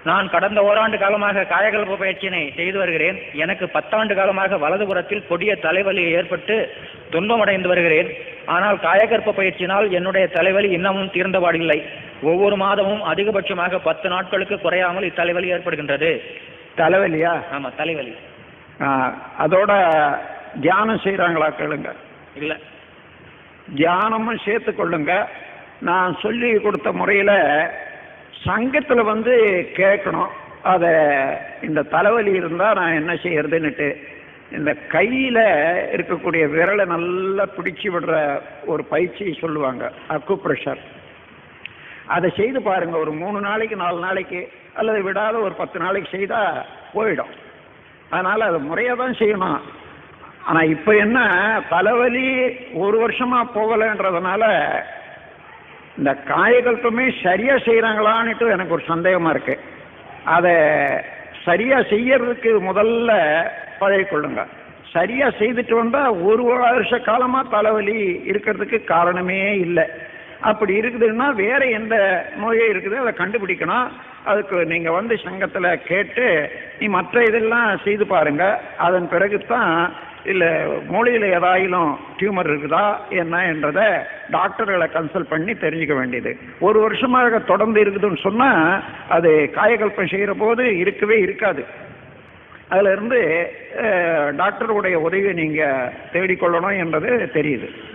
நான் கடந்த ஓராண்டு காலமாக காயகல்ப பயிற்சியினை செய்து வருகிறேன் எனக்கு பத்தாண்டு காலமாக வலதுபுறத்தில் கொடிய தலைவலி ஏற்பட்டு துன்பமடைந்து வருகிறேன் ஆனால் காயகற்ப பயிற்சியினால் என்னுடைய தலைவலி இன்னமும் தீர்ந்தபாடில்லை ஒவ்வொரு மாதமும் அதிகபட்சமாக பத்து நாட்களுக்கு குறையாமல் இத்தலைவலி ஏற்படுகின்றது தலைவலியா ஆமா தலைவலி ஆ, அதோட தியானம் செய்கிறாங்களா கேளுங்க இல்ல தியானமும் சேர்த்து கொள்ளுங்க நான் சொல்லி கொடுத்த முறையில் சங்கத்தில் வந்து கேட்கணும் அதை இந்த தலைவலி இருந்தால் நான் என்ன செய்யறதுன்னுட்டு இந்த கையில் இருக்கக்கூடிய விரலை நல்லா பிடிச்சி விடுற ஒரு பயிற்சி சொல்லுவாங்க அக்கு ப்ரெஷர் அதை செய்து பாருங்க ஒரு மூணு நாளைக்கு நாலு நாளைக்கு அல்லது விடாத ஒரு பத்து நாளைக்கு செய்தால் போயிடும் அதனால் அதை முறையாக தான் செய்யணும் ஆனால் இப்போ என்ன தலைவலி ஒரு வருஷமாக போகலைன்றதுனால இந்த காயகல்பமே சரியாக செய்கிறாங்களான்னுட்டு எனக்கு ஒரு சந்தேகமாக இருக்கு அதை சரியாக செய்யறதுக்கு முதல்ல பழகிக்கொள்ளுங்க சரியாக செய்துட்டு வந்தால் ஒரு வருஷ காலமாக தலைவலி இருக்கிறதுக்கு காரணமே இல்லை அப்படி இருக்குதுன்னா வேற எந்த நோயே இருக்குது அதை கண்டுபிடிக்கணும் அதுக்கு நீங்க வந்து சங்கத்துல கேட்டு நீ மற்ற இதெல்லாம் செய்து பாருங்க அதன் பிறகு தான் இல்ல மூளையில ஏதாயிலும் டியூமர் இருக்குதா என்ன என்றதை டாக்டர்களை கன்சல்ட் பண்ணி தெரிஞ்சுக்க வேண்டியது ஒரு வருஷமாக தொடர்ந்து இருக்குதுன்னு சொன்னா அது காயகல்பம் செய்யற போது இருக்கவே இருக்காது அதுல இருந்து அஹ், டாக்டருடைய உதவியை நீங்க தேடிக்கொள்ளணும் என்றது தெரியுது